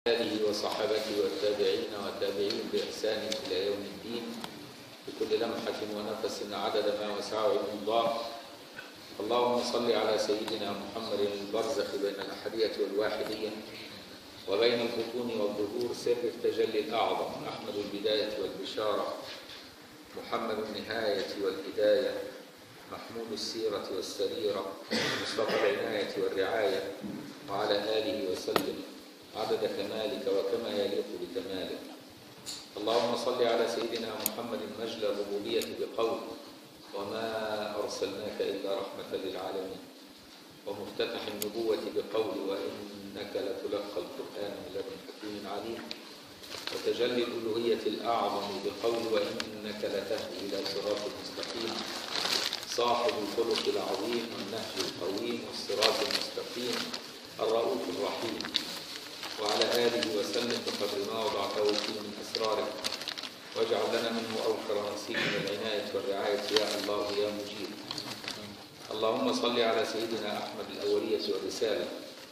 آله وصحابته والتابعين والتابعين بإحسان إلى يوم الدين بكل لمحة ونفس عدد ما وسعه علم الله اللهم صل على سيدنا محمد البرزخ بين الأحدية والواحدية وبين البطون والظهور سر التجلي الأعظم أحمد البداية والبشارة محمد النهاية والهداية محمود السيرة والسريرة مصطفى العناية والرعاية وعلى آله وسلم عدد كمالك وكما يليق بكمالك اللهم صل على سيدنا محمد مجل الربوبية بقول وما أرسلناك إلا رحمة للعالمين ومفتتح النبوة بقول وإنك لتلقى القرآن من لدن حكيم عليم وتجلي الألوهية الأعظم بقول وإنك لتهدي إلى صراط مستقيم صاحب الخلق العظيم والنهج القويم والصراط المستقيم الرؤوف الرحيم وعلى آله وسلم بقدر ما وضعته فيه من أسرارك واجعل لنا منه أوفر نصيب من العناية والرعاية يا الله يا مجيب اللهم صل على سيدنا أحمد الأولية والرسالة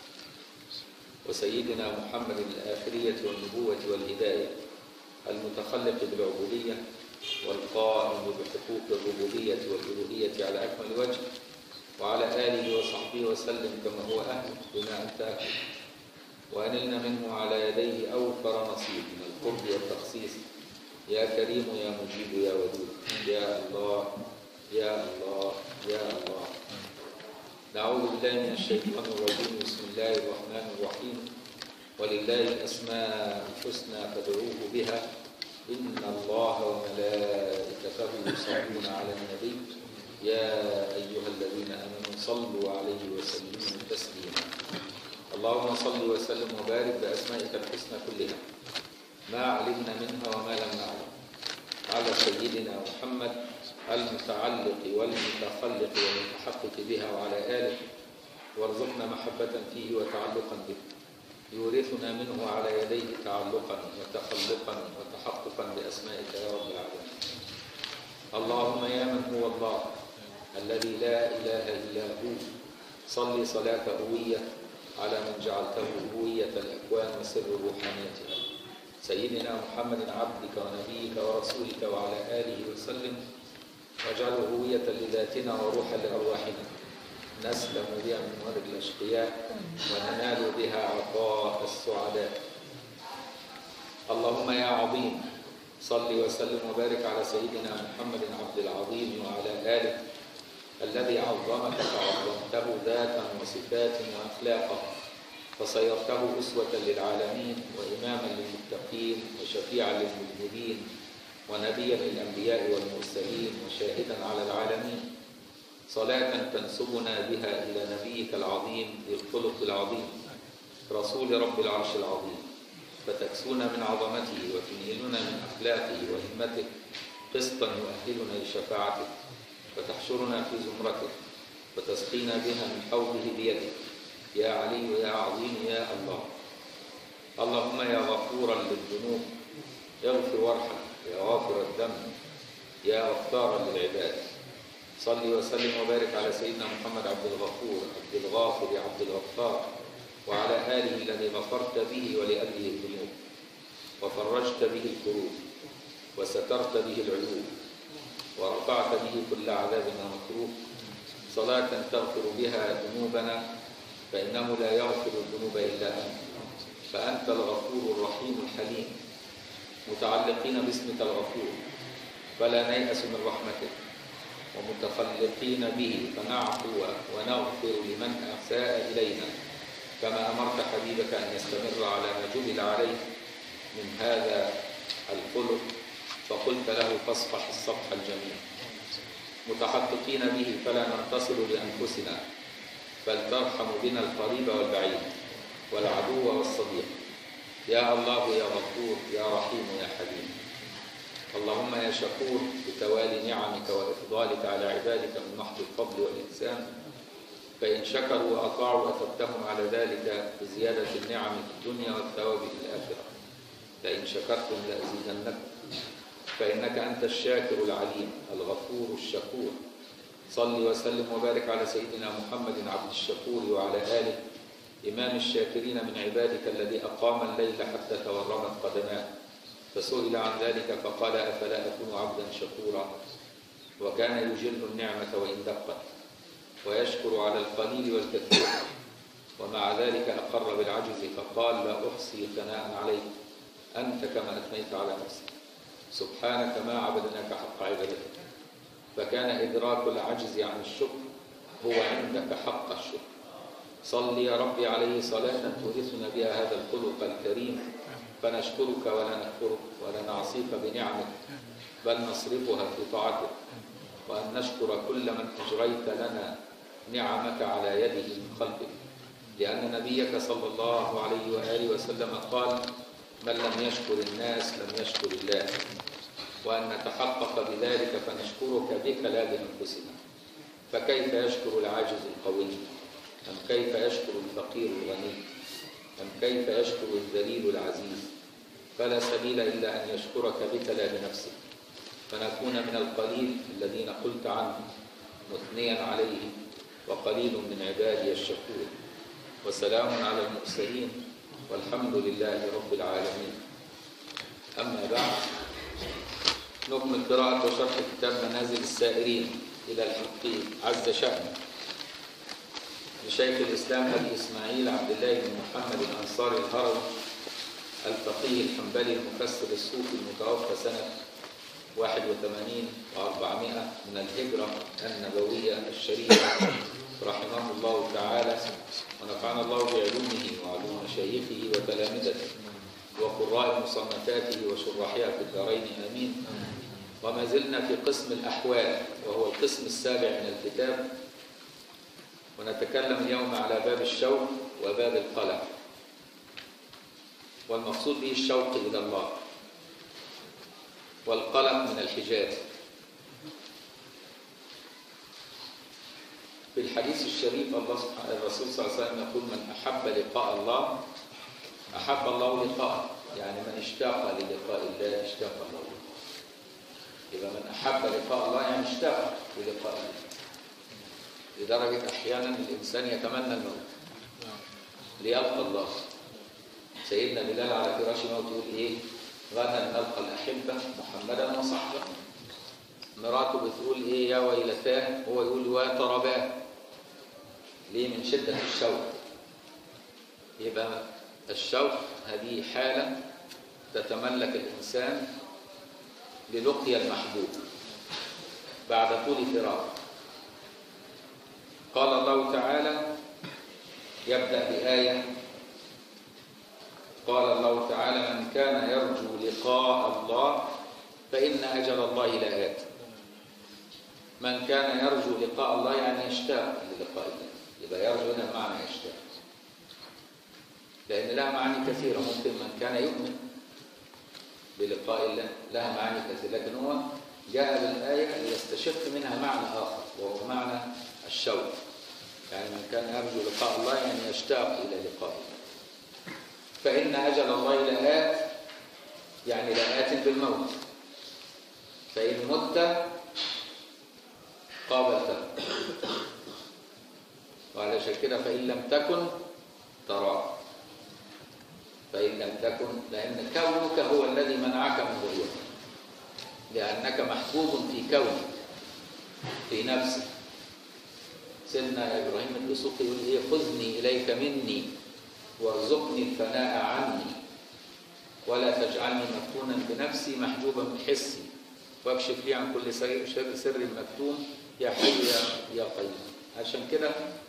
وسيدنا محمد الآخرية والنبوة والهداية المتخلق بالعبودية والقائم بحقوق الربوبية والألوهية على أكمل وجه وعلى آله وصحبه وسلم كما هو أهل بما أنت أهل وأنلنا منه على يديه أوفر نصيب من القرب والتخصيص يا كريم يا مجيب يا ودود يا الله يا الله يا الله نعوذ بالله من الشيطان الرجيم بسم الله الرحمن الرحيم ولله الأسماء الحسنى فادعوه بها إن الله وملائكته يصلون على النبي يا أيها الذين آمنوا صلوا عليه وسلموا تسليما اللهم صل وسلم وبارك بأسمائك الحسنى كلها ما علمنا منها وما لم نعلم على سيدنا محمد المتعلق والمتخلق والمتحقق بها وعلى آله وارزقنا محبة فيه وتعلقا به يورثنا منه على يديه تعلقا وتخلقا وتحققا بأسمائك يا رب العالمين اللهم يا من هو الله الذي لا إله إلا هو صل صلاة هوية على من جعلته هوية الأكوان وسر روحانيتها سيدنا محمد عبدك ونبيك ورسولك وعلى آله وسلم واجعله هوية لذاتنا وروحا لأرواحنا نسلم بها من ورد الأشقياء وننال بها عطاء السعداء اللهم يا عظيم صل وسلم وبارك على سيدنا محمد عبد العظيم وعلى آله الذي عظمك فعظمته ذاتا وصفات وأخلاقا فصيرته أسوة للعالمين وإماما للمتقين وشفيعا للمذنبين ونبيا للأنبياء والمرسلين وشاهدا على العالمين صلاة تنسبنا بها إلى نبيك العظيم ذي الخلق العظيم رسول رب العرش العظيم فتكسونا من عظمته وتنهلنا من أخلاقه وهمته قسطا يؤهلنا لشفاعته وتحشرنا في زمرته وتسقينا بها من حوضه بيده يا علي يا عظيم يا الله اللهم يا غفورا للذنوب اغفر وارحم يا غافر الذنب يا غفارا للعباد صل وسلم وبارك على سيدنا محمد عبد الغفور عبد الغافر عبد الغفار وعلى آله الذي غفرت به ولأجله الذنوب وفرجت به الكروب وسترت به العيوب ورفعت به كل عذاب ومكروه صلاة تغفر بها ذنوبنا فإنه لا يغفر الذنوب إلا أنت فأنت الغفور الرحيم الحليم متعلقين باسمك الغفور فلا نيأس من رحمتك ومتخلقين به فنعفو ونغفر لمن أساء إلينا كما أمرت حبيبك أن يستمر على ما جبل عليه من هذا الخلق فقلت له فاصفح الصفح الجميل متحققين به فلا ننتصر لأنفسنا بل ترحم بنا القريب والبعيد والعدو والصديق يا الله يا غفور يا رحيم يا حليم اللهم يا شكور بتوالي نعمك وإفضالك على عبادك من محض الفضل والإحسان فإن شكروا وأطاعوا أثبتهم على ذلك بزيادة النعم في الدنيا والثواب في الآخرة لئن شكرتم لأزيدنكم فإنك أنت الشاكر العليم الغفور الشكور صل وسلم وبارك على سيدنا محمد عبد الشكور وعلى آله إمام الشاكرين من عبادك الذي أقام الليل حتى تورمت قدماه فسئل عن ذلك فقال أفلا أكون عبدا شكورا وكان يجل النعمة وإن دقت ويشكر على القليل والكثير ومع ذلك أقر بالعجز فقال لا أحصي ثناء عليك أنت كما أثنيت على نفسك سبحانك ما عبدناك حق عبادتك فكان إدراك العجز عن الشكر هو عندك حق الشكر صل يا ربي عليه صلاة تورثنا بها هذا الخلق الكريم فنشكرك ولا نكفرك ولا نعصيك بنعمك بل نصرفها في طاعتك وأن نشكر كل من أجريت لنا نعمك على يده من خلقك لأن نبيك صلى الله عليه وآله وسلم قال من لم يشكر الناس لم يشكر الله وأن نتحقق بذلك فنشكرك بك لا بأنفسنا فكيف يشكر العاجز القوي أم كيف يشكر الفقير الغني أم كيف يشكر الذليل العزيز فلا سبيل إلا أن يشكرك بك لا بنفسك فنكون من القليل الذين قلت عنهم مثنيا عليه وقليل من عبادي الشكور وسلام على المرسلين والحمد لله رب العالمين أما بعد نكمل قراءة وشرح كتاب منازل السائرين إلى الحق عز شأنه لشيخ الإسلام أبي إسماعيل عبد الله بن محمد الأنصاري الهروي الفقيه الحنبلي المفسر الصوفي المتوفى سنة 81 و400 من الهجرة النبوية الشريفة رحمه الله تعالى ونفعنا الله بعلومه وعلوم مشايخه وتلامذته وقراء مصنفاته وشراحها في الدارين آمين وما زلنا في قسم الأحوال وهو القسم السابع من الكتاب ونتكلم اليوم على باب الشوق وباب القلق والمقصود به الشوق إلى الله والقلق من الحجاب في الحديث الشريف الله سبحانه الرسول صلى الله عليه وسلم يقول من أحب لقاء الله أحب الله لقاءه يعني من اشتاق للقاء الله اشتاق الله له يبقى من أحب لقاء الله يعني اشتاق للقاء الله لدرجة أحيانا الإنسان يتمنى الموت ليلقى الله سيدنا بلال على فراش موت يقول إيه غدا نلقى الأحبة محمدا وصحبه مراته بتقول إيه يا ويلتاه هو يقول وترباه ليه من شدة الشوق يبقى الشوق هذه حالة تتملك الإنسان للقيا المحبوب بعد طول فراق قال الله تعالى يبدأ بآية قال الله تعالى من كان يرجو لقاء الله فإن أجل الله لآت من كان يرجو لقاء الله يعني يشتاق للقاء الله يبقى يرجو هنا معنى يشتاق لأن لها معاني كثيرة ممكن من كان يؤمن بلقاء الله لها معاني كثيرة لكن هو جاء بالآية ليستشف منها معنى آخر وهو معنى الشوق يعني من كان يرجو لقاء الله يعني يشتاق إلى لقاء الله فإن أجل الله لآت يعني لآت بالموت فإن مت قابلته وعلى كده فإن لم تكن تراه فإن لم تكن لأن كونك هو الذي منعك من رؤيته لأنك محبوب في كونك في نفسك سيدنا إبراهيم الدسوقي يقول إيه خذني إليك مني وارزقني الثناء عني ولا تجعلني مفتونا بنفسي محجوبا بحسي واكشف لي عن كل سر سر مكتوم يا حي يا, يا قيوم عشان كده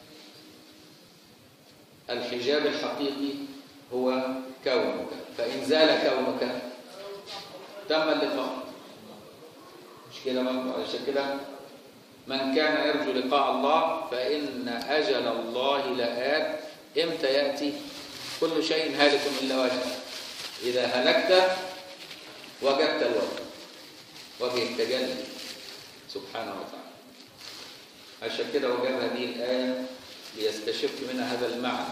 الحجاب الحقيقي هو كونك فإن زال كونك تم اللقاء مش كده علشان كده من كان يرجو لقاء الله فإن أجل الله لآت إمتى يأتي كل شيء هالك إلا وجهه إذا هلكت وجدت الوجه وجه التجلي سبحانه وتعالى عشان كده وجاب هذه الآية ليستشف منها هذا المعنى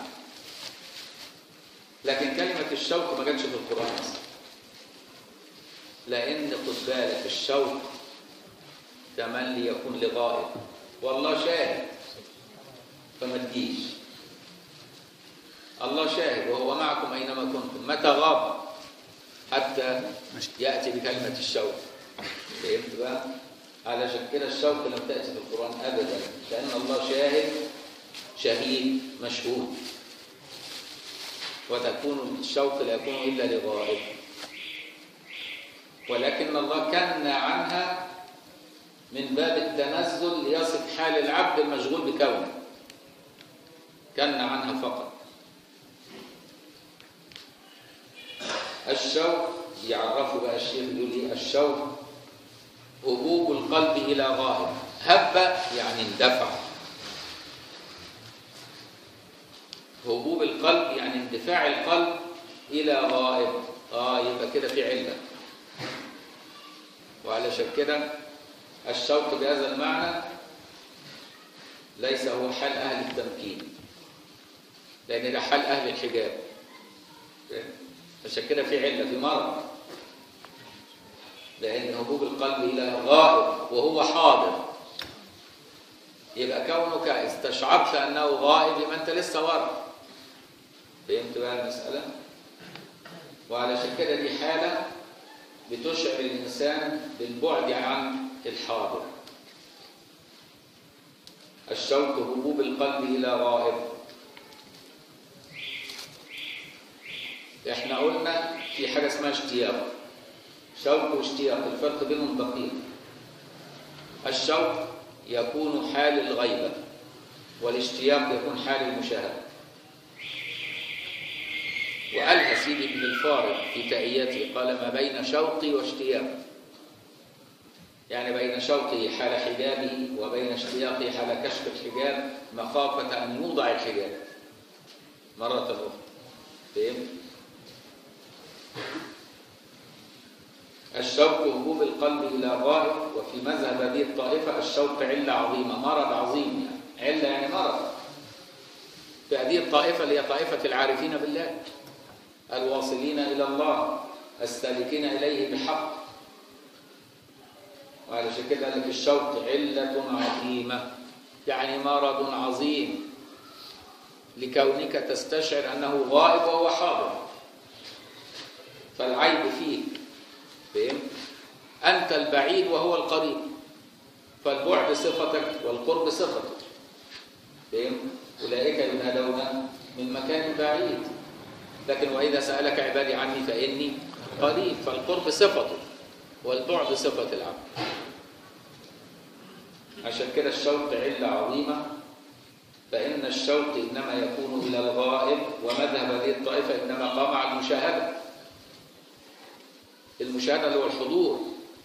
لكن كلمة الشوق ما جاتش في القرآن أصلا لأن خد بالك الشوق تملي يكون لغائب والله شاهد فما تجيش الله شاهد وهو معكم أينما كنتم متى غاب حتى يأتي بكلمة الشوق فهمت بقى؟ علشان كده الشوق لم تأتي في القرآن أبدا لأن الله شاهد شهيد مشهود وتكون الشوق لا يكون إلا لغائب ولكن الله كن عنها من باب التنزل ليصف حال العبد المشغول بكونه كن عنها فقط الشوق يعرفه بقى الشيخ يقول ايه الشوق هبوب القلب الى غائب هب يعني اندفع هبوب القلب يعني اندفاع القلب الى غائب اه يبقى كده في عله وعلشان كده الشوق بهذا المعنى ليس هو حال اهل التمكين لان ده حال اهل الحجاب عشان كده في عله في مرض لان هبوب القلب الى غائب وهو حاضر يبقى كونك استشعرت انه غائب يبقى انت لسه ورا فهمت بقى المساله وعلشان كده دي حاله بتشعر الانسان بالبعد عن الحاضر الشوق هبوب القلب الى غائب احنا قلنا في حاجه اسمها اشتياق شوق واشتياق الفرق بينهم دقيق الشوق يكون حال الغيبه والاشتياق يكون حال المشاهده وقالها سيدي ابن الفارض في تأييته قال ما بين شوقي واشتياقي يعني بين شوقه حال حجابه وبين اشتياقه حال كشف الحجاب مخافة أن يوضع الحجاب مرة أخرى فهمت؟ الشوق هبوب القلب إلى غائب وفي مذهب هذه الطائفة الشوق علة عظيمة مرض عظيم يعني علة يعني مرض في هذه الطائفة اللي هي طائفة العارفين بالله الواصلين إلى الله السالكين إليه بحق وعلشان كده قال لك الشوق علة عظيمة يعني مرض عظيم لكونك تستشعر أنه غائب وهو حاضر فالعيب فيك فهم؟ أنت البعيد وهو القريب فالبعد صفتك والقرب صفتك فهم؟ أولئك ينادون من مكان بعيد لكن وإذا سألك عبادي عني فإني قريب فالقرب صفته والبعد صفة العبد عشان كده الشوق علة عظيمة فإن الشوق إنما يكون إلى الغائب ومذهب هذه الطائفة إنما قام على المشاهدة المشاهدة اللي هو الحضور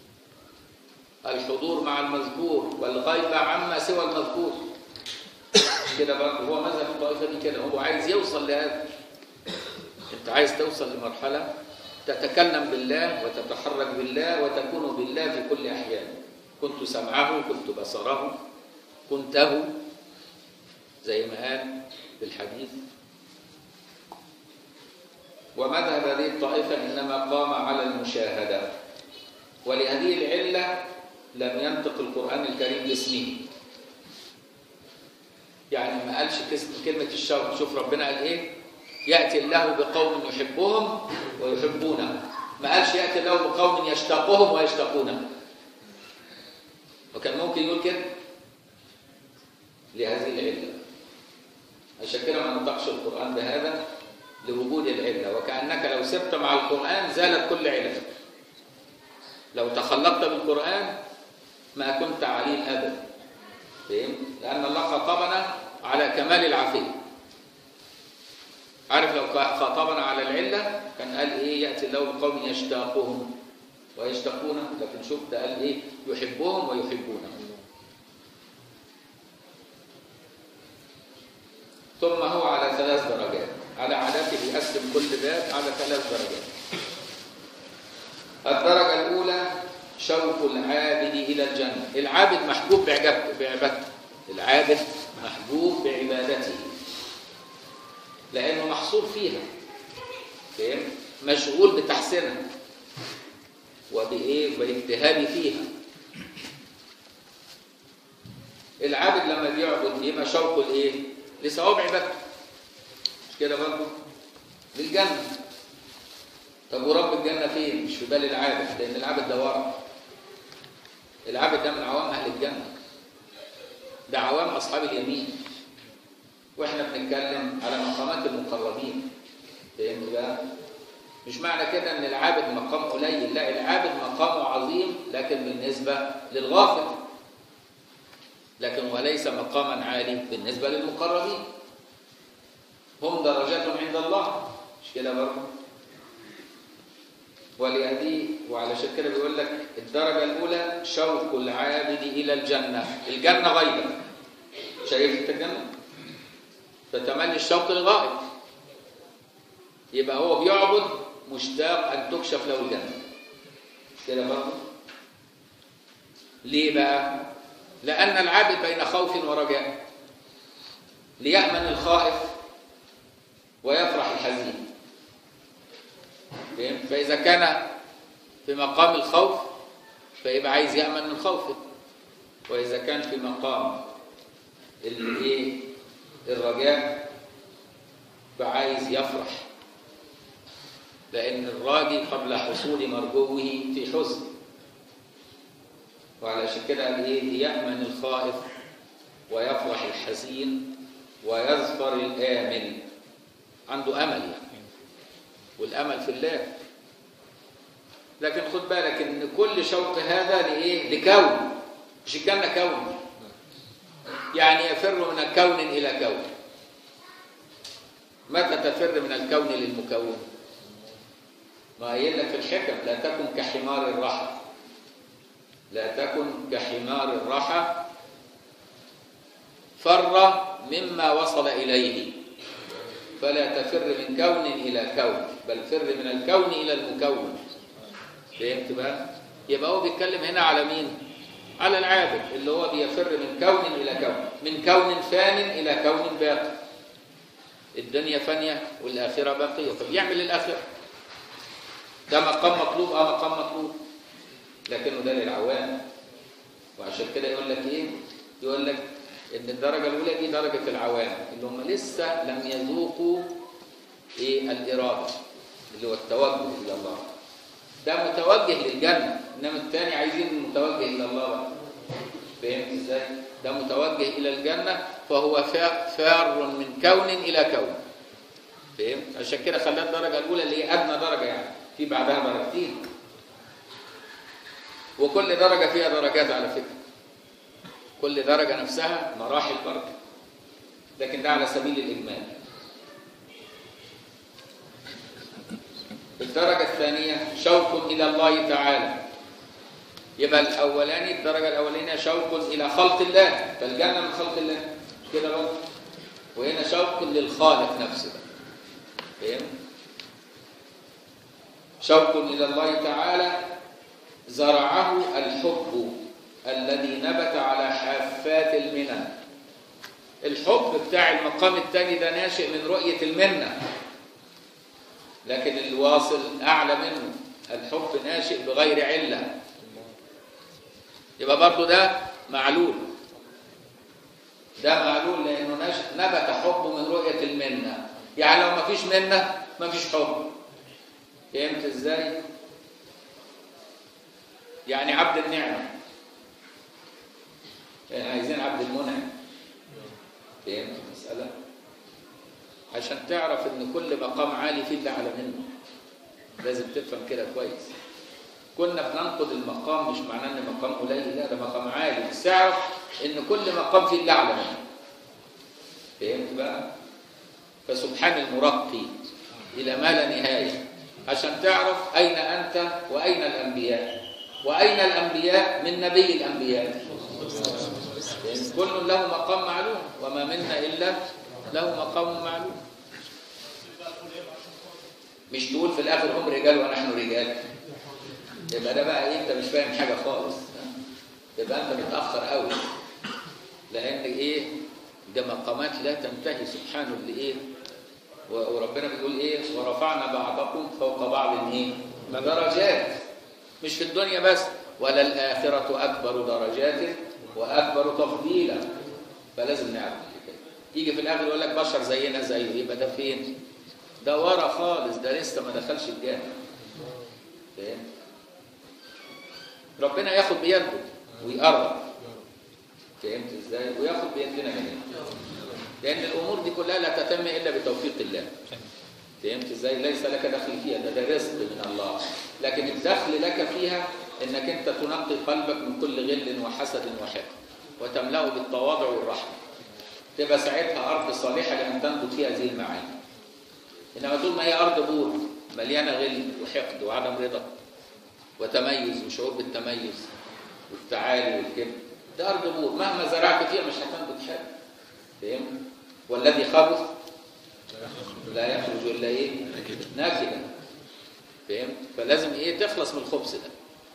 الحضور مع المذكور والغيبة عما سوى المذكور كده برضه هو مذهب الطائفة دي كده هو عايز يوصل لهذا انت عايز توصل لمرحلة تتكلم بالله وتتحرك بالله وتكون بالله في كل أحيان كنت سمعه كنت بصره كنته زي ما قال في الحديث ومذهب هذه الطائفة إنما قام على المشاهدة ولهذه العلة لم ينطق القرآن الكريم باسمه يعني ما قالش كلمة الشوق شوف ربنا قال إيه يأتي الله بقوم يحبهم ويحبونه ما قالش يأتي الله بقوم يشتاقهم ويشتاقونه وكان ممكن يقول كده لهذه العلة عشان كده ما نطقش القرآن بهذا لوجود العلة وكأنك لو سبت مع القرآن زالت كل علة لو تخلقت بالقرآن ما كنت عليل أبدا فهم؟ لأن الله خاطبنا على كمال العافية عارف لو خاطبنا على العلة كان قال إيه يأتي الله بقوم يشتاقهم ويشتاقونه لكن شوف ده قال إيه يحبهم ويحبونه ثم هو على ثلاث درجات على عادته يقسم كل باب على ثلاث درجات الدرجة الأولى شوق العابد إلى الجنة العابد محبوب بعبادته العابد محبوب بعبادته لأنه محصور فيها فهم؟ مشغول بتحسينها وبإيه بالاجتهاد فيها العابد لما بيعبد بيبقى شوقه لإيه؟ لثواب عبادته كده برضه للجنة طب ورب الجنة فين؟ مش في بال العابد لأن العابد ده ورع العابد ده من عوام أهل الجنة ده عوام أصحاب اليمين وإحنا بنتكلم على مقامات المقربين فهمت بقى؟ مش معنى كده إن العابد مقام قليل لا العابد مقامه عظيم لكن بالنسبة للغافل لكن وليس مقاما عالي بالنسبة للمقربين هم درجات عند الله مش كده برضه ولهذه وعلشان كده بيقول لك الدرجة الأولى شوق العابد إلى الجنة الجنة غيبة شايف انت الجنة فتمني الشوق للغائب يبقى هو بيعبد مشتاق أن تكشف له الجنة مش كده برضه ليه بقى لأن العابد بين خوف ورجاء ليأمن الخائف ويفرح الحزين فهمت؟ فإذا كان في مقام الخوف فيبقى عايز يأمن من خوفه وإذا كان في مقام الايه الرجاء فعايز يفرح لأن الراجي قبل حصول مرجوه في حزن وعلشان كده قال ايه ليأمن الخائف ويفرح الحزين ويظفر الآمل عنده أمل يعني والأمل في الله لكن خد بالك ان كل شوق هذا لايه لكون مش الجنه كون يعني يفر من الكون الى كون متى تفر من الكون للمكون ما قايل لك في الحكم لا تكن كحمار الرحى لا تكن كحمار الرحى فر مما وصل اليه فلا تفر من كون الى كون بل فر من الكون الى المكون فهمت بقى يبقى هو بيتكلم هنا على مين على العابد اللي هو بيفر من كون الى كون من كون فان الى كون باقي الدنيا فانيه والاخره باقيه طب يعمل الاخره ده مقام مطلوب اه مقام مطلوب لكنه ده للعوام وعشان كده يقول لك ايه يقول لك ان الدرجه الاولى دي درجه العوام اللي هم لسه لم يذوقوا ايه الاراده اللي هو التوجه الى الله ده متوجه للجنه انما الثاني عايزين متوجه الى الله بقى فهمت ازاي ده متوجه الى الجنه فهو فار من كون الى كون فهمت عشان كده خلاها الدرجه الاولى اللي هي ادنى درجه يعني في بعدها درجتين وكل درجه فيها درجات على فكره كل درجه نفسها مراحل بركه لكن ده على سبيل الاجمال الدرجة الثانية شوق إلى الله تعالى يبقى الأولاني الدرجة الأولانية شوق إلى خلق الله فالجنة من خلق الله مش كده برضه وهنا شوق للخالق نفسه فهم؟ شوق إلى الله تعالى زرعه الحب الذي نبت على حافات المنن الحب بتاع المقام الثاني ده ناشئ من رؤية المنة لكن الواصل أعلى منه الحب ناشئ بغير علة يبقى برضه ده معلول ده معلول لأنه نبت حب من رؤية المنة يعني لو ما فيش منة ما فيش حب فهمت ازاي؟ يعني عبد النعمة يعني عايزين عبد المنعم فهمت المسألة؟ عشان تعرف ان كل مقام عالي فيه اللي اعلى منه لازم تفهم كده كويس كنا بننقد المقام مش معناه ان مقام قليل لا ده مقام عالي بس اعرف ان كل مقام فيه اللي اعلى منه فهمت بقى فسبحان المرقي الى ما لا نهايه عشان تعرف اين انت واين الانبياء واين الانبياء من نبي الانبياء كل له مقام معلوم وما منا الا له مقام معلوم مش تقول في الاخر هم رجال ونحن رجال يبقى ده بقى ايه انت مش فاهم حاجه خالص يبقى انت متاخر قوي لان ايه ده مقامات لا تنتهي سبحانه اللي ايه وربنا بيقول ايه ورفعنا بعضكم فوق بعض ايه درجات مش في الدنيا بس ولا الاخره اكبر درجات واكبر تفضيلا فلازم نعرف يجي في الاخر يقول لك بشر زينا زيه يبقى ده فين ده ورا خالص ده لسه ما دخلش الجنه فاهم ربنا ياخد بيده ويقرب فهمت ازاي وياخد بيدنا مننا لان الامور دي كلها لا تتم الا بتوفيق الله فهمت ازاي ليس لك دخل فيها ده, ده رزق من الله لكن الدخل لك فيها انك انت تنقي قلبك من كل غل وحسد وحقد وتملاه بالتواضع والرحمه تبقى ساعتها ارض صالحه لان تنبت فيها هذه المعاني انما طول ما هي ارض بور مليانه غل وحقد وعدم رضا وتميز وشعور بالتميز والتعالي والكبر ده ارض بور مهما زرعت فيها مش هتنبت حاجه فاهم والذي خبث لا يخرج الا ايه ناكدا فاهم فلازم ايه تخلص من الخبث ده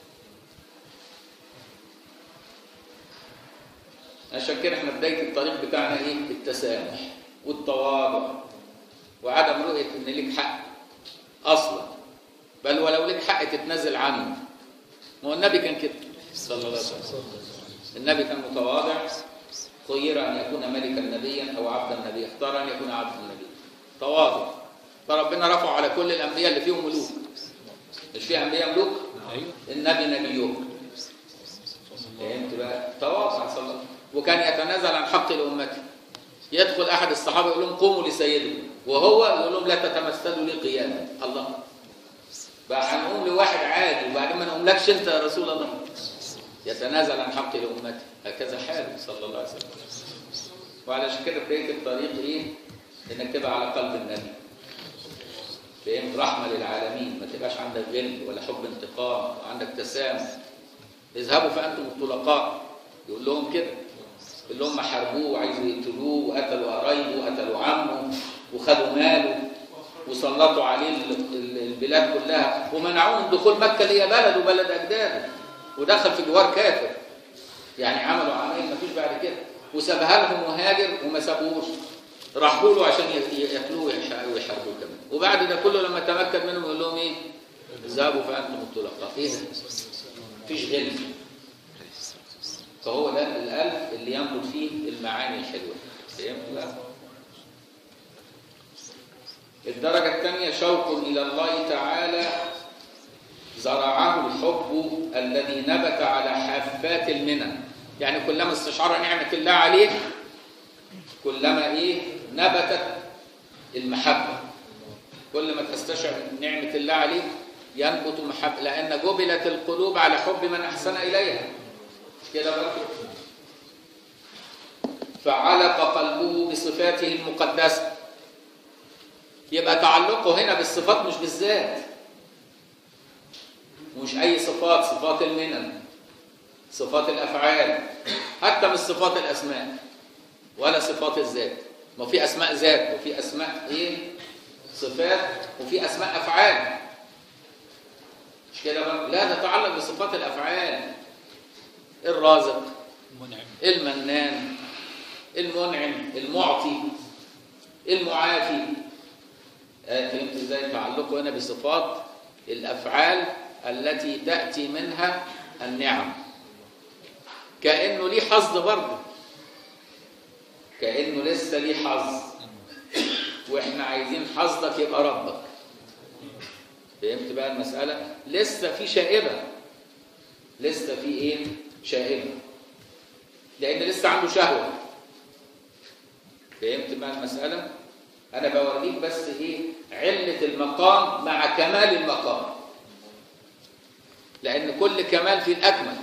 عشان كده احنا بدايه الطريق بتاعنا ايه التسامح والتواضع وعدم رؤيه ان ليك حق اصلا بل ولو ليك حق تتنازل عنه ما هو النبي كان كده صلى الله عليه وسلم النبي كان متواضع خير ان يكون ملكا نبيا او عبدا نبيا اختار ان يكون عبدا نبيا تواضع فربنا رفعه على كل الانبياء اللي فيهم ملوك مش في انبياء ملوك ايوه النبي نبيهم فهمت بقى تواضع صلى الله عليه وسلم وكان يتنازل عن حق لامته يدخل احد الصحابه يقول لهم قوموا لسيدكم وهو يقول لهم لا تتمثلوا لي قياما الله بقى هنقوم لواحد عادي وبعدين ما نقوملكش انت يا رسول الله يتنازل عن حق لامته هكذا حاله صلى الله عليه وسلم وعلشان كده بدايه الطريق ايه انك تبقى على قلب النبي فاهم رحمه للعالمين ما تبقاش عندك غل ولا حب انتقام وعندك تسامح اذهبوا فانتم الطلقاء يقول لهم كده يقول لهم ما حاربوه وعايزوا يقتلوه وقتلوا قرايبه وقتلوا عمه وخدوا ماله وسلطوا عليه ال- ال- البلاد كلها ومنعوه من دخول مكه اللي هي بلده وبلد اجداده ودخل في جوار كافر يعني عملوا عمليه ما فيش بعد كده وسابها لهم مهاجر وما سابوهوش راحوا له عشان ي- يقتلوه ويح- ويحاربوه كمان وبعد ده كله لما تمكن منهم يقول لهم ايه؟ اذهبوا فانتم الطلقاء ايه ده؟ مفيش غل فهو ده القلب اللي ينبت فيه المعاني الحلوه فهمت بقى؟ الدرجة الثانية شوق إلى الله تعالى زرعه الحب الذي نبت على حافات المنن يعني كلما استشعر نعمة الله عليك كلما إيه نبتت المحبة كل ما تستشعر نعمة الله عليك ينبت محبة لأن جبلت القلوب على حب من أحسن إليها مش كده برضه فعلق قلبه بصفاته المقدسه يبقى تعلقه هنا بالصفات مش بالذات مش اي صفات صفات المنن صفات الافعال حتى مش صفات الاسماء ولا صفات الذات ما في اسماء ذات وفي اسماء ايه صفات وفي اسماء افعال مش كده بقى لا ده تعلق بصفات الافعال الرازق منعم المنان المنعم المعطي المعافي آه، فهمت ازاي تعلقه هنا بصفات الافعال التي تاتي منها النعم كانه ليه حظ برضه كانه لسه ليه حظ واحنا عايزين حظك يبقى ربك فهمت بقى المساله لسه في شائبه لسه في ايه شائبه لان لسه عنده شهوه فهمت بقى المساله انا بوريك بس ايه عله المقام مع كمال المقام لان كل كمال في الاكمل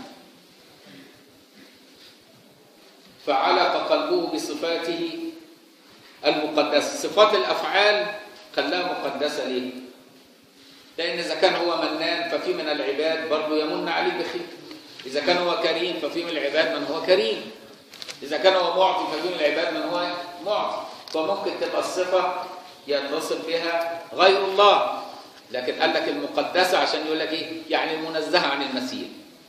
فعلق قلبه بصفاته المقدسه صفات الافعال خلاها مقدسه ليه لان اذا كان هو منان ففي من العباد برضه يمن عليه بخير اذا كان هو كريم ففي من العباد من هو كريم إذا كان هو معطي ففي من العباد من هو معطي فممكن تبقى الصفة يتصف بها غير الله لكن قال لك المقدسة عشان يقول لك إيه يعني المنزهة عن المثيل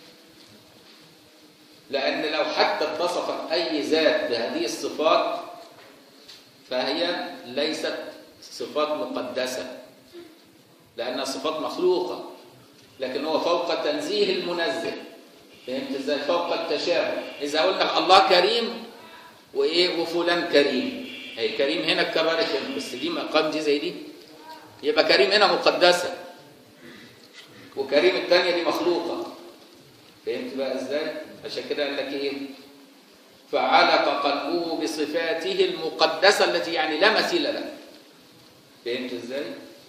لأن لو حتى اتصفت أي ذات بهذه الصفات فهي ليست صفات مقدسة لأنها صفات مخلوقة لكن هو فوق تنزيه المنزه فهمت ازاي فوق التشابه اذا قلنا الله كريم وايه وفلان كريم هي كريم هنا اتكررت هنا بس دي مقام دي زي دي يبقى كريم هنا مقدسه وكريم الثانيه دي مخلوقه فهمت بقى ازاي عشان كده قال لك ايه فعلق قلبه بصفاته المقدسه التي يعني لا مثيل لها فهمت ازاي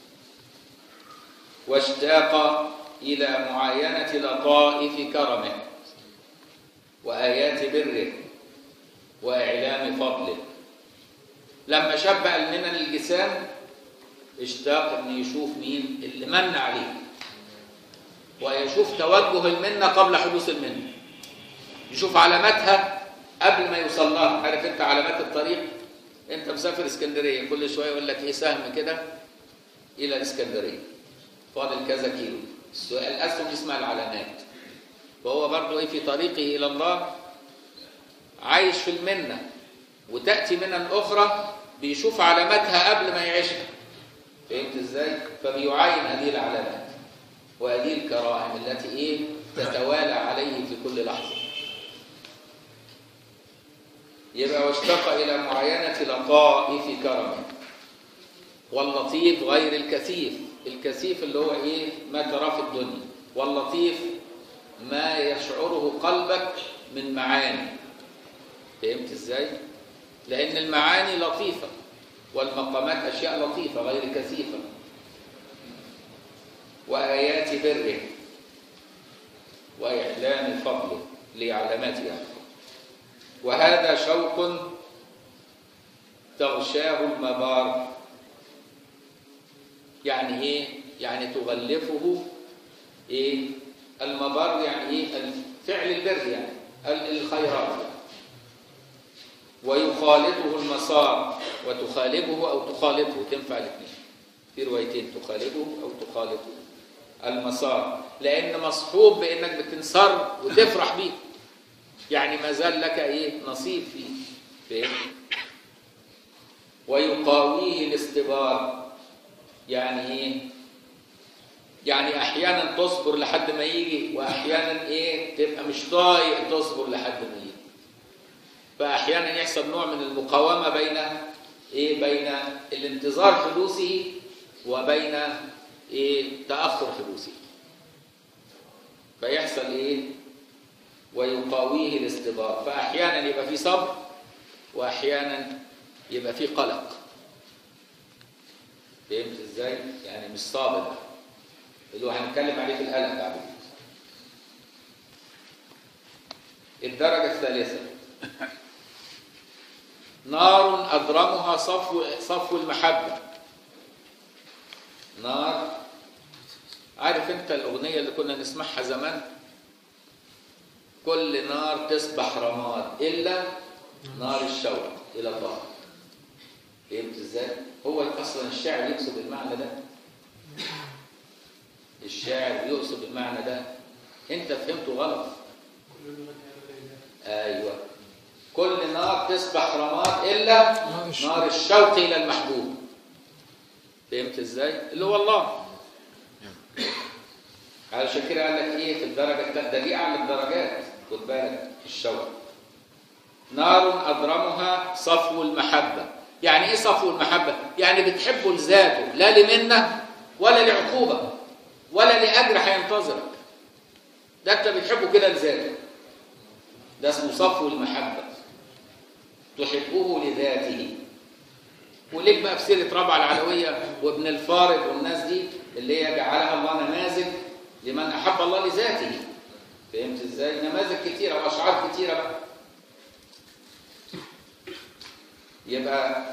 واشتاق الى معاينه لطائف كرمه وايات بره واعلام فضله لما شاب المنن الجسام اشتاق ان يشوف مين اللي من عليه ويشوف توجه المنه قبل حدوث المنه يشوف علاماتها قبل ما يوصل لها عارف انت علامات الطريق انت مسافر اسكندريه كل شويه يقول لك ايه سهم كده الى اسكندريه فاضل كذا كيلو السؤال الاسهم دي اسمها العلامات فهو برضه ايه في طريقه الى الله عايش في المنه وتاتي منن اخرى بيشوف علاماتها قبل ما يعيشها فهمت ازاي فبيعاين هذه العلامات وهذه الكرائم التي ايه تتوالى عليه في كل لحظه يبقى واشتاق الى معاينه لطائف كرمه واللطيف غير الكثيف الكثيف اللي هو ايه ما تراه في الدنيا واللطيف ما يشعره قلبك من معاني فهمت ازاي لان المعاني لطيفه والمقامات اشياء لطيفه غير كثيفه وايات بره واعلام فضله لعلاماتها وهذا شوق تغشاه المبار يعني ايه يعني تغلفه ايه المبار يعني ايه فعل البر يعني الخيرات يعني. ويخالطه المسار وتخالبه او تخالطه تنفع الاثنين في روايتين تخالبه او تخالطه المسار لان مصحوب بانك بتنصر وتفرح بيه يعني ما زال لك ايه نصيب فيه فهم ويقاويه الاستبار يعني ايه يعني احيانا تصبر لحد ما يجي واحيانا ايه تبقى مش طايق تصبر لحد ما يجي فاحيانا يحصل نوع من المقاومه بين ايه بين الانتظار حدوثه وبين ايه تاخر حدوثه فيحصل ايه ويقاويه الاستبار فاحيانا يبقى في صبر واحيانا يبقى في قلق فهمت ازاي يعني مش صابر اللي هو هنتكلم عليه في القلق بعد الدرجه الثالثه نار اضرمها صفو صفو المحبه نار عارف انت الاغنيه اللي كنا نسمعها زمان كل نار تصبح رماد الا نار الشوق الى الله فهمت ازاي هو اصلا الشاعر يقصد المعنى ده الشاعر يقصد المعنى ده انت فهمته غلط ايوه كل نار تصبح رماد الا نار الشوق الى المحبوب فهمت ازاي اللي هو الله علشان كده قال لك ايه في الدرجه الثالثه ده دي اعلى الدرجات خد بالك الشوق نار اضرمها صفو المحبه يعني ايه صفو المحبه يعني بتحبه لذاته لا لمنه ولا لعقوبه ولا لاجر هينتظرك ده انت بتحبه كده لذاته ده اسمه صفو المحبه تحبه لذاته وليك بقى في سيره ربع العلويه وابن الفارض والناس دي اللي هي جعلها الله نماذج لمن احب الله لذاته فهمت ازاي نماذج كتيره واشعار كتيره بقى يبقى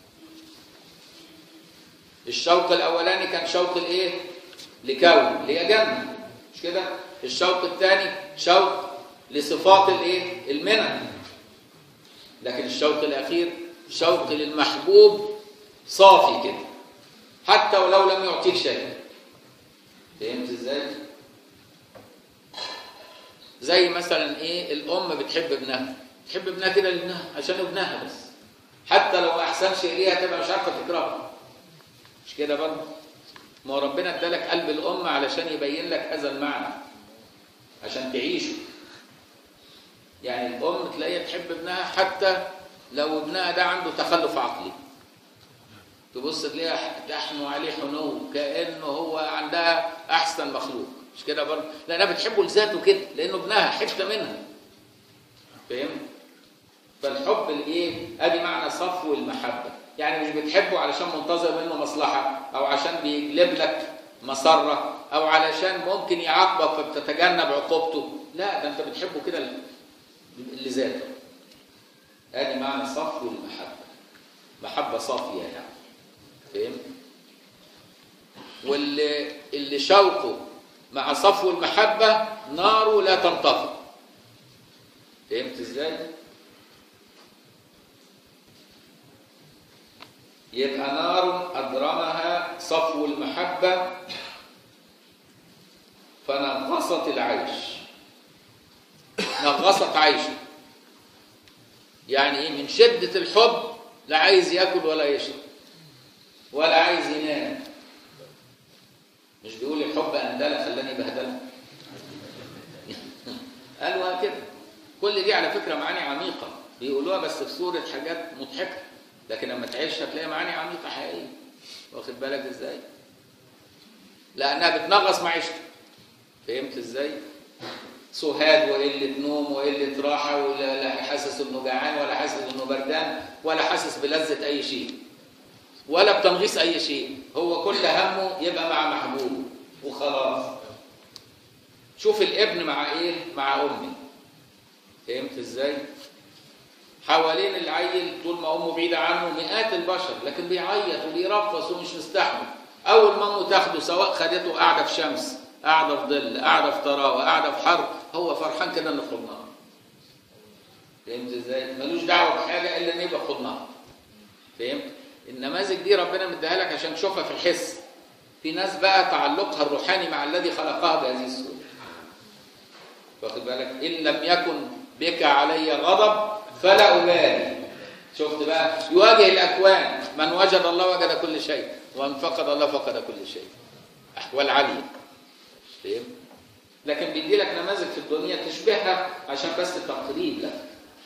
الشوق الاولاني كان شوق الايه لكون اللي هي جنه مش كده الشوق الثاني شوق لصفات الايه المنن لكن الشوق الاخير شوق للمحبوب صافي كده حتى ولو لم يعطيك شيء فهمت ازاي زي مثلا ايه الام بتحب ابنها تحب ابنها كده لابنها عشان ابنها بس حتى لو ما احسنش اليها تبقى مش عارفه تكرهها مش كده برضه ما هو ربنا ادالك قلب الام علشان يبين لك هذا المعنى عشان تعيشه يعني الام تلاقيها تحب ابنها حتى لو ابنها ده عنده تخلف عقلي تبص تلاقيها تحنو عليه حنو كانه هو عندها احسن مخلوق مش كده برضه لانها بتحبه لذاته كده لانه ابنها حته منها فاهم فالحب الايه ادي معنى صفو المحبه يعني مش بتحبه علشان منتظر منه مصلحه او عشان بيجلب لك مسره او علشان ممكن يعاقبك فبتتجنب عقوبته لا ده انت بتحبه كده ل- لذاته ادي معنى صفو المحبه محبه صافيه يعني فاهم واللي اللي شوقه مع صفو المحبه ناره لا تنطفئ فهمت ازاي يبقى نار أدرمها صفو المحبة فنغصت العيش نغصت عيشه يعني ايه من شدة الحب لا عايز ياكل ولا يشرب ولا عايز ينام مش بيقول الحب أندلة خلاني بهدلة قالوا كده كل دي على فكرة معاني عميقة بيقولوها بس في صورة حاجات مضحكة لكن لما تعيشها تلاقي معاني عميقة حقيقية واخد بالك ازاي؟ لأنها بتنغص معيشتك فهمت ازاي؟ سهاد وقلة نوم وقلة راحة ولا لا حاسس انه جعان ولا حاسس انه بردان ولا حاسس بلذة أي شيء ولا بتنغيص أي شيء هو كل همه يبقى مع محبوبه وخلاص شوف الابن مع ايه؟ مع أمي فهمت ازاي؟ حوالين العيل طول ما امه بعيده عنه مئات البشر لكن بيعيط وبيرفص ومش مستحمل اول ما امه تاخده سواء خدته قاعده في شمس قاعده في ظل قاعده في طراوه قاعده في حر هو فرحان كده انه في حضنها فهمت ازاي ملوش دعوه بحاجه الا ان يبقى في حضنها فهمت النماذج دي ربنا مديها لك عشان تشوفها في الحس في ناس بقى تعلقها الروحاني مع الذي خلقها بهذه الصوره واخد بالك ان لم يكن بك علي غضب فلا أبالي شفت بقى يواجه الأكوان من وجد الله وجد كل شيء ومن فقد الله فقد كل شيء أحوال عالية فهم؟ لكن بيدي لك نماذج في الدنيا تشبهها عشان بس تقريب لك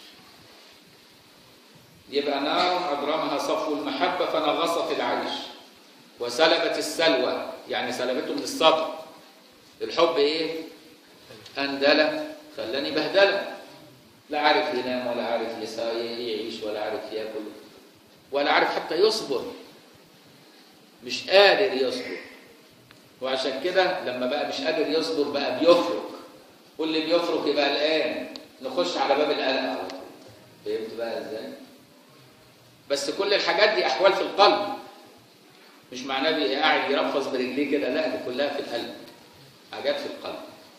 يبقى نار أضرمها صفو المحبة فنغصت العيش وسلبت السلوى يعني سلبته من الصبر الحب ايه أندلة خلاني بهدلة لا عارف ينام ولا عارف يعيش ولا عارف ياكل ولا عارف حتى يصبر مش قادر يصبر وعشان كده لما بقى مش قادر يصبر بقى بيفرك واللي بيفرك يبقى قلقان نخش على باب القلق على طول فهمت بقى ازاي؟ بس كل الحاجات دي احوال في القلب مش معناه بي- قاعد يرفص برجليه كده لا دي كلها في القلب حاجات في القلب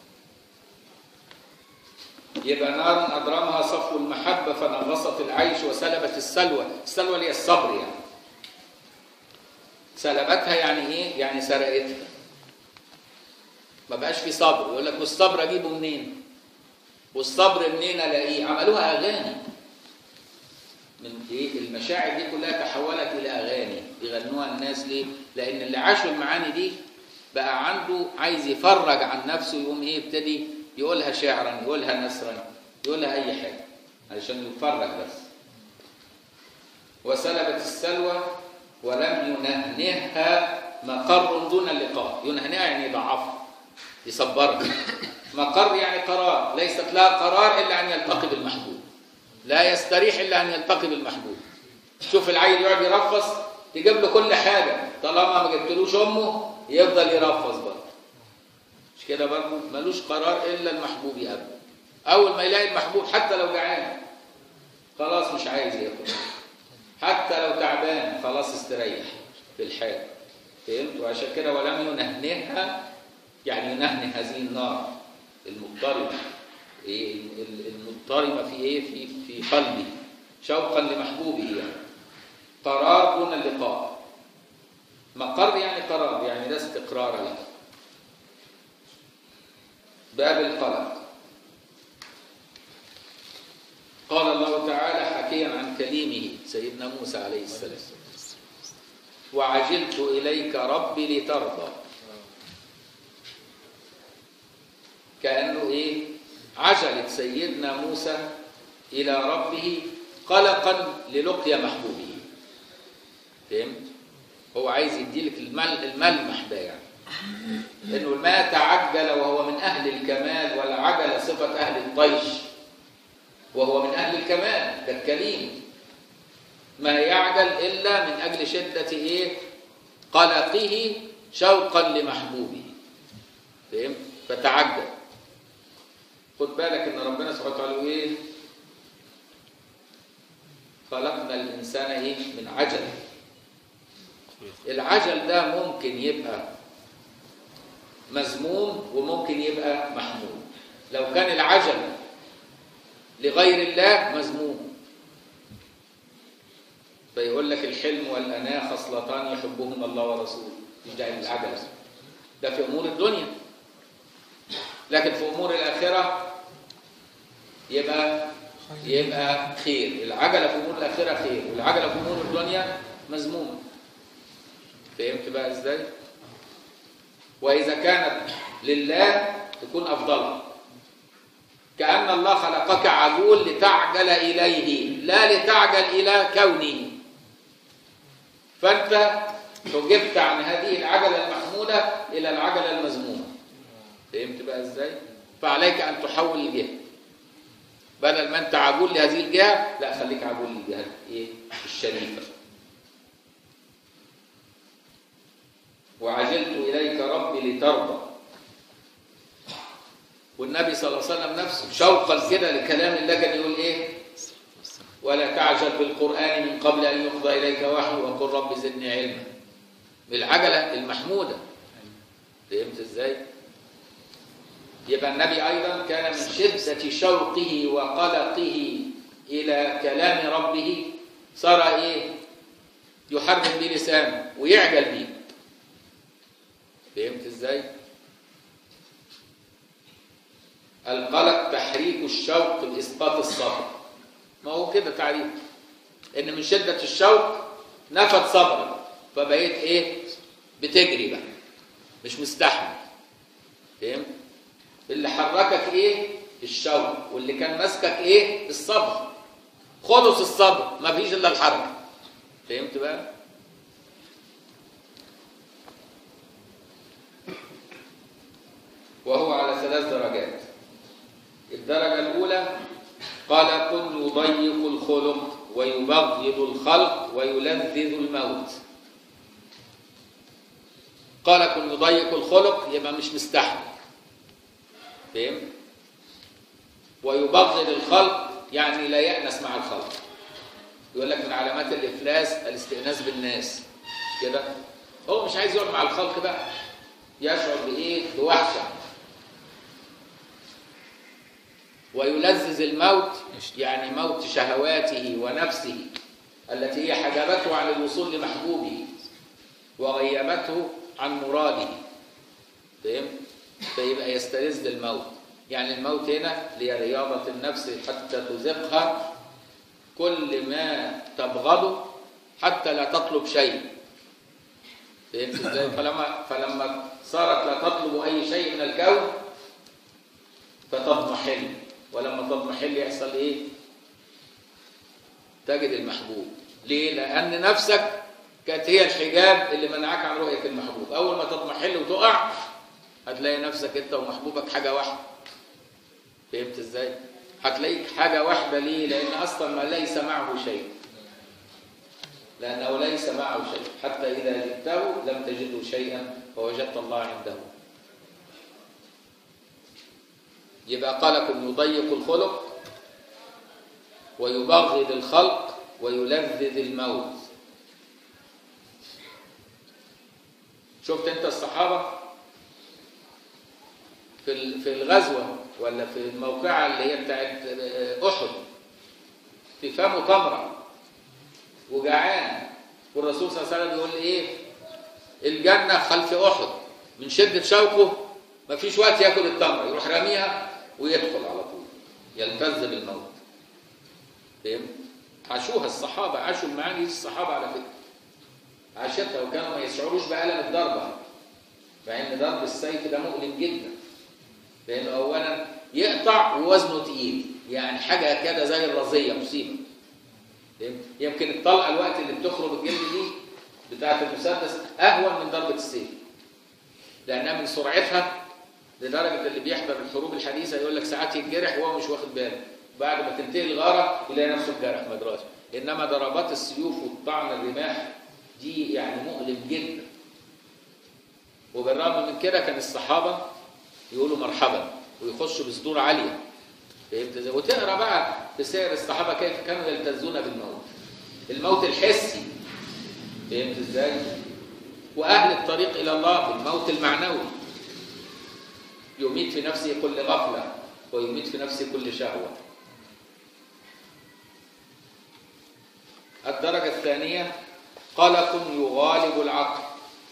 يبقى نار أضرمها صفو المحبة فنغصت العيش وسلبت السلوى السلوى اللي هي الصبر يعني سلبتها يعني ايه يعني سرقتها ما بقاش في صبر يقول لك والصبر اجيبه منين والصبر منين الاقيه عملوها اغاني من ايه المشاعر دي كلها تحولت الى اغاني يغنوها الناس ليه لان اللي عاشوا المعاني دي بقى عنده عايز يفرج عن نفسه يقوم ايه يبتدي يقولها شعرا يقولها نثرا يقولها اي حاجه علشان يفرج بس وسلبت السلوى ولم ينهنها مقر دون اللقاء ينهنها يعني يضعفها يصبرها مقر يعني قرار ليست لها قرار الا ان يلتقي بالمحبوب لا يستريح الا ان يلتقي بالمحبوب شوف العيل يقعد يرفص تجيب له كل حاجه طالما ما جبتلوش امه يفضل يرفص برضه مش كده برضه ملوش قرار الا المحبوب يقابله اول ما يلاقي المحبوب حتى لو جعان خلاص مش عايز ياكل حتى لو تعبان خلاص استريح في الحال فهمت وعشان كده ولم ينهنها يعني ينهن هذه النار المضطربه إيه ال- المضطربه في ايه في في قلبه شوقا لمحبوبه يعني قرار دون اللقاء مقر يعني قرار يعني لا استقرار له باب القلق قال الله تعالى حكيا عن كليمه سيدنا موسى عليه السلام وعجلت إليك ربي لترضى كأنه إيه عجلت سيدنا موسى إلى ربه قلقا للقيا محبوبه فهمت هو عايز يديلك المل الملمح ده يعني انه ما تعجل وهو من اهل الكمال والعجل صفه اهل الطيش وهو من اهل الكمال ده الكريم ما يعجل الا من اجل شده ايه قلقه شوقا لمحبوبه فهمت فتعجل خد بالك ان ربنا سبحانه وتعالى ايه خلقنا الانسان ايه من عجل العجل ده ممكن يبقى مذموم وممكن يبقى محمود لو كان العجل لغير الله مذموم فيقول لك الحلم والأناة خصلتان يحبهما الله ورسوله مش داعي العجل ده في أمور الدنيا لكن في أمور الآخرة يبقى يبقى خير العجلة في أمور الآخرة خير والعجلة في أمور الدنيا مذمومة فهمت بقى ازاي واذا كانت لله تكون افضلها كان الله خلقك عجول لتعجل اليه لا لتعجل الى كونه فانت حجبت عن هذه العجله المحموده الى العجله المذمومه فهمت بقى ازاي فعليك ان تحول الجهه بدل ما انت عجول لهذه الجهه لا خليك عجول للجهه ايه الشريفه وعجلت إليك ربي لترضى والنبي صلى الله عليه وسلم نفسه شوقا كده لكلام الله كان يقول ايه ولا تعجل بالقرآن من قبل أن يقضى إليك وحي وقل رب زدني علما بالعجلة المحمودة فهمت ازاي يبقى النبي أيضا كان من شدة شوقه وقلقه إلى كلام ربه صار ايه يحرك بلسانه ويعجل به فهمت ازاي القلق تحريك الشوق لاسقاط الصبر ما هو كده تعريف ان من شده الشوق نفد صبرك فبقيت ايه بتجري بقى مش مستحمل فهمت اللي حركك ايه الشوق واللي كان ماسكك ايه الصبر خلص الصبر ما فيش الا الحركه فهمت بقى وهو على ثلاث درجات الدرجة الأولى قال كن يضيق الخلق ويبغض الخلق ويلذذ الموت قال كن يضيق الخلق يبقى مش مستحمل فهم ويبغض الخلق يعني لا يأنس مع الخلق يقول لك من علامات الإفلاس الاستئناس بالناس كده هو مش عايز يقعد مع الخلق بقى يشعر بإيه بوحشة ويلذذ الموت يعني موت شهواته ونفسه التي هي حجبته عن الوصول لمحبوبه وغيبته عن مراده فهم؟ فيبقى يستلذ الموت يعني الموت هنا لرياضة النفس حتى تذقها كل ما تبغضه حتى لا تطلب شيء فهمت ازاي؟ فلما فلما صارت لا تطلب اي شيء من الكون فتضمحل ولما تضمحل يحصل ايه تجد المحبوب ليه لان نفسك كانت هي الحجاب اللي منعك عن رؤيه المحبوب اول ما تضمحل وتقع هتلاقي نفسك انت ومحبوبك حاجه واحده فهمت ازاي هتلاقيك حاجه واحده ليه لان اصلا ما ليس معه شيء لانه ليس معه شيء حتى اذا جئته لم تجده شيئا فوجدت الله عنده يبقى قالكم يضيق الخلق ويبغض الخلق ويلذذ الموت شفت انت الصحابه في في الغزوه ولا في الموقعه اللي هي بتاعت احد في فمه تمره وجعان والرسول صلى الله عليه وسلم يقول ايه الجنه خلف احد من شده شوقه ما فيش وقت ياكل التمره يروح راميها ويدخل على طول يلتذ بالموت فهمت عاشوها الصحابه عاشوا المعاني دي الصحابه على فكره عاشتها وكانوا ما يشعروش بألم الضربه مع ان ضرب السيف ده مؤلم جدا لانه اولا يقطع ووزنه تقيل يعني حاجه كده زي الرزيه مصيبه فهمت؟ يمكن الطلقه الوقت اللي بتخرج الجلد دي بتاعه المسدس اهون من ضربه السيف لانها من سرعتها لدرجه اللي بيحضر الحروب الحديثه يقول لك ساعات يتجرح وهو مش واخد باله بعد ما تنتهي الغاره يلاقي نفسه اتجرح ما دراش انما ضربات السيوف والطعن الرماح دي يعني مؤلم جدا وبالرغم من كده كان الصحابه يقولوا مرحبا ويخشوا بصدور عاليه فهمت ازاي؟ وتقرا بقى في سير الصحابه كيف كانوا يلتزون بالموت الموت الحسي فهمت ازاي؟ واهل الطريق الى الله بالموت المعنوي يميت في نفسه كل غفله ويميت في نفسه كل شهوه الدرجه الثانيه قلق يغالب العقل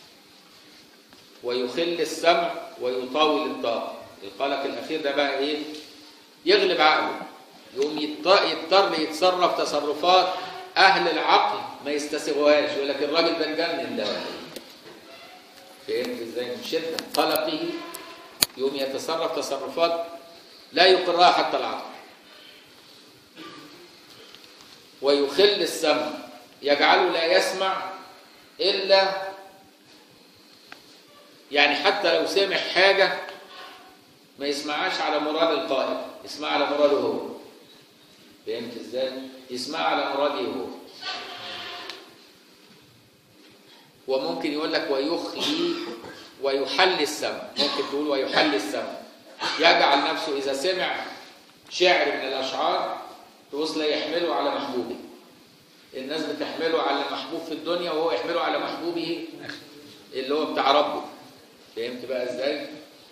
ويخل السمع ويطاول الطاقه القلق الاخير ده بقى ايه يغلب عقله يقوم يضط- يضطر يتصرف تصرفات اهل العقل ما يستسيغوهاش يقول لك الراجل ده اتجنن ده فهمت ازاي من شده قلقه يقوم يتصرف تصرفات لا يقرها حتى العقل ويخل السمع يجعله لا يسمع الا يعني حتى لو سمع حاجه ما يسمعهاش على مراد القائل يسمع على مراده هو فهمت ازاي يسمع على مراده هو وممكن يقول لك ويخلي ويحل السمع ممكن تقول ويحل السمع يجعل نفسه اذا سمع شعر من الاشعار توصل يحمله على محبوبه الناس بتحمله على محبوب في الدنيا وهو يحمله على محبوبه اللي هو بتاع ربه فهمت بقى ازاي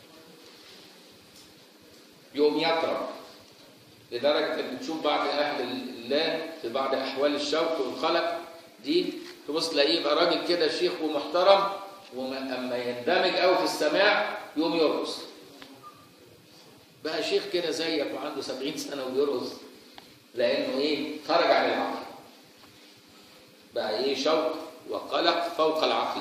يوم يطرب لدرجة ان تشوف بعض اهل الله في بعض احوال الشوق والخلق دي تبص تلاقيه يبقى راجل كده شيخ ومحترم واما يندمج قوي في السماع يقوم يرقص بقى شيخ كده زيك وعنده 70 سنه وبيرقص لانه ايه خرج عن العقل بقى ايه شوق وقلق فوق العقل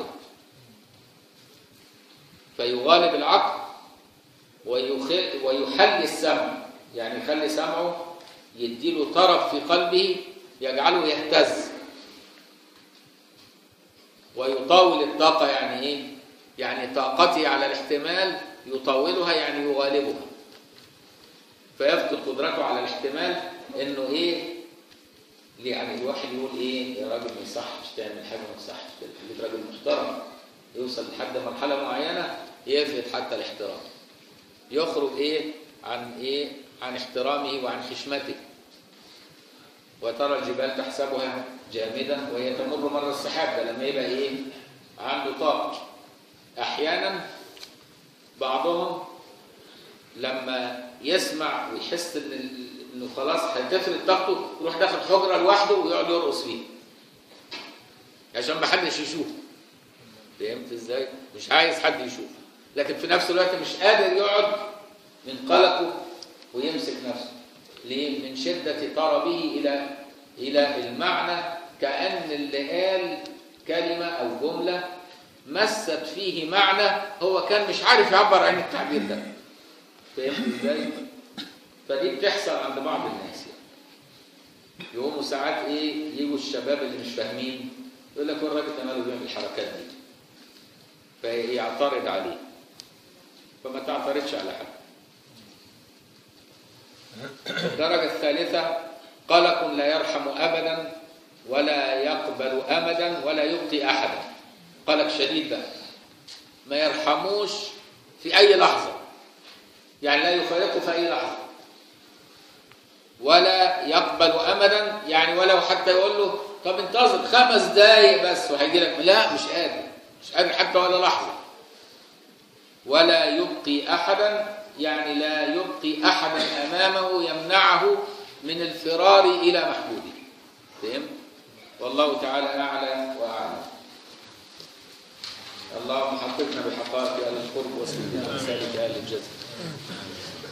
فيغالب العقل ويخل ويحل السمع يعني يخلي سمعه يديله طرف في قلبه يجعله يهتز ويطاول الطاقة يعني ايه؟ يعني طاقته على الاحتمال يطاولها يعني يغالبها فيفقد قدرته على الاحتمال انه ايه يعني الواحد يقول ايه يا راجل ما يصحش تعمل حاجه ما يصحش خليك راجل محترم يوصل لحد مرحله معينه يفقد حتى الاحترام يخرج ايه عن ايه عن احترامه وعن خشمته وترى الجبال تحسبها جامده وهي تمر مر السحاب ده لما يبقى ايه عنده طاقه احيانا بعضهم لما يسمع ويحس ان ال- انه خلاص هتفرد طاقته يروح داخل حجره لوحده ويقعد يرقص فيه عشان ما حدش يشوفه فهمت ازاي مش عايز حد يشوفه لكن في نفس الوقت مش قادر يقعد من قلقه ويمسك نفسه ليه من شده طربه الى الى المعنى كان اللي قال كلمه او جمله مست فيه معنى هو كان مش عارف يعبر عن التعبير ده فهمت ازاي فدي بتحصل عند بعض الناس يعني. يقوموا ساعات ايه يجوا الشباب اللي مش فاهمين يقول لك هو الراجل ده ماله بيعمل الحركات دي فيعترض عليه فما تعترضش على حد الدرجة الثالثة قلق لا يرحم أبدا ولا يقبل أمدا ولا يبقي أحدا قلق شديد بقى ما يرحموش في أي لحظة يعني لا يفارقه في أي لحظة ولا يقبل أمدا يعني ولو حتى يقول له طب انتظر خمس دقايق بس وهيجي لك لا مش قادر مش قادر حتى ولا لحظة ولا يبقي أحدا يعني لا يبقي أحدا أمامه يمنعه من الفرار إلى محبوبه فهمت؟ والله تعالى أعلى وأعلم اللهم حققنا بحقائق أهل القرب واسلكنا بسالك أهل الجزم